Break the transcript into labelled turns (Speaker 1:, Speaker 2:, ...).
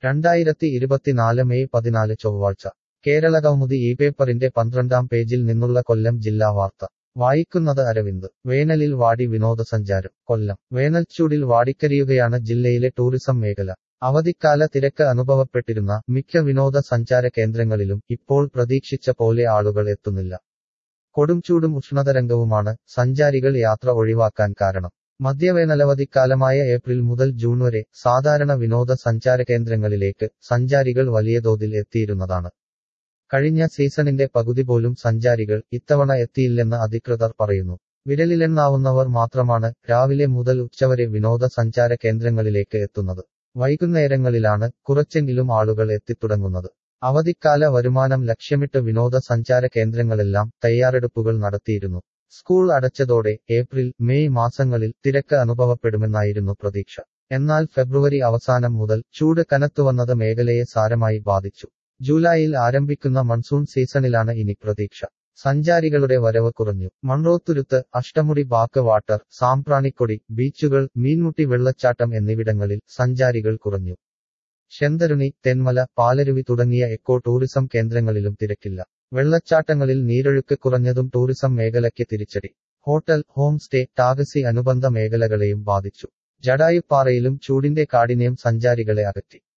Speaker 1: രണ്ടായിരത്തി ഇരുപത്തിനാല് മെയ് പതിനാല് ചൊവ്വാഴ്ച കേരള കൗമുദി ഈ പേപ്പറിന്റെ പന്ത്രണ്ടാം പേജിൽ നിന്നുള്ള കൊല്ലം ജില്ലാ വാർത്ത വായിക്കുന്നത് അരവിന്ദ് വേനലിൽ വാടി വിനോദസഞ്ചാരം കൊല്ലം വേനൽച്ചൂടിൽ വാടിക്കരിയുകയാണ് ജില്ലയിലെ ടൂറിസം മേഖല അവധിക്കാല തിരക്ക് അനുഭവപ്പെട്ടിരുന്ന മിക്ക വിനോദസഞ്ചാര കേന്ദ്രങ്ങളിലും ഇപ്പോൾ പ്രതീക്ഷിച്ച പോലെ ആളുകൾ എത്തുന്നില്ല കൊടുംചൂടും ഉഷ്ണതരംഗവുമാണ് സഞ്ചാരികൾ യാത്ര ഒഴിവാക്കാൻ കാരണം മധ്യവേനലവധിക്കാലമായ ഏപ്രിൽ മുതൽ ജൂൺ വരെ സാധാരണ വിനോദസഞ്ചാര കേന്ദ്രങ്ങളിലേക്ക് സഞ്ചാരികൾ വലിയ തോതിൽ എത്തിയിരുന്നതാണ് കഴിഞ്ഞ സീസണിന്റെ പകുതി പോലും സഞ്ചാരികൾ ഇത്തവണ എത്തിയില്ലെന്ന് അധികൃതർ പറയുന്നു വിരലിലെണ്ണാവുന്നവർ മാത്രമാണ് രാവിലെ മുതൽ ഉച്ചവരെ വിനോദസഞ്ചാര കേന്ദ്രങ്ങളിലേക്ക് എത്തുന്നത് വൈകുന്നേരങ്ങളിലാണ് കുറച്ചെങ്കിലും ആളുകൾ എത്തിത്തുടങ്ങുന്നത് അവധിക്കാല വരുമാനം ലക്ഷ്യമിട്ട് വിനോദസഞ്ചാര കേന്ദ്രങ്ങളെല്ലാം തയ്യാറെടുപ്പുകൾ നടത്തിയിരുന്നു സ്കൂൾ അടച്ചതോടെ ഏപ്രിൽ മെയ് മാസങ്ങളിൽ തിരക്ക് അനുഭവപ്പെടുമെന്നായിരുന്നു പ്രതീക്ഷ എന്നാൽ ഫെബ്രുവരി അവസാനം മുതൽ ചൂട് കനത്തുവന്നത് മേഖലയെ സാരമായി ബാധിച്ചു ജൂലൈയിൽ ആരംഭിക്കുന്ന മൺസൂൺ സീസണിലാണ് ഇനി പ്രതീക്ഷ സഞ്ചാരികളുടെ വരവ് കുറഞ്ഞു മൺറോത്തുരുത്ത് അഷ്ടമുടി ബാക്ക് വാട്ടർ സാമ്പ്രാണിക്കൊടി ബീച്ചുകൾ മീൻമുട്ടി വെള്ളച്ചാട്ടം എന്നിവിടങ്ങളിൽ സഞ്ചാരികൾ കുറഞ്ഞു ശെന്തരുണി തെന്മല പാലരുവി തുടങ്ങിയ എക്കോ ടൂറിസം കേന്ദ്രങ്ങളിലും തിരക്കില്ല വെള്ളച്ചാട്ടങ്ങളിൽ നീരൊഴുക്ക് കുറഞ്ഞതും ടൂറിസം മേഖലയ്ക്ക് തിരിച്ചടി ഹോട്ടൽ ഹോം സ്റ്റേ ടാക്സി അനുബന്ധ മേഖലകളെയും ബാധിച്ചു ജഡായുപ്പാറയിലും ചൂടിന്റെ കാഠിന്യം സഞ്ചാരികളെ അകറ്റി